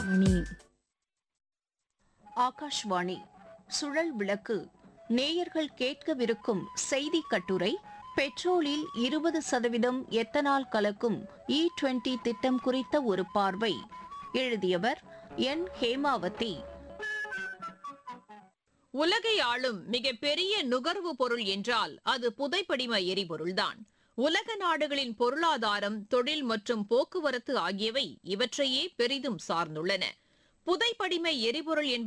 மணி ஆகாஷ்வாணி சுழல் விளக்கு நேயர்கள் கேட்கவிருக்கும் செய்தி கட்டுரை பெட்ரோலில் இருபது சதவீதம் எத்தனால் கலக்கும் இ டுவெண்டி திட்டம் குறித்த ஒரு பார்வை எழுதியவர் என் ஹேமாவதி உலகை ஆளும் மிகப்பெரிய நுகர்வு பொருள் என்றால் அது புதைப்படிம எரிபொருள்தான் உலக நாடுகளின் பொருளாதாரம் தொழில் மற்றும் போக்குவரத்து ஆகியவை இவற்றையே பெரிதும் சார்ந்துள்ளன புதைப்படிம எரிபொருள் என்பது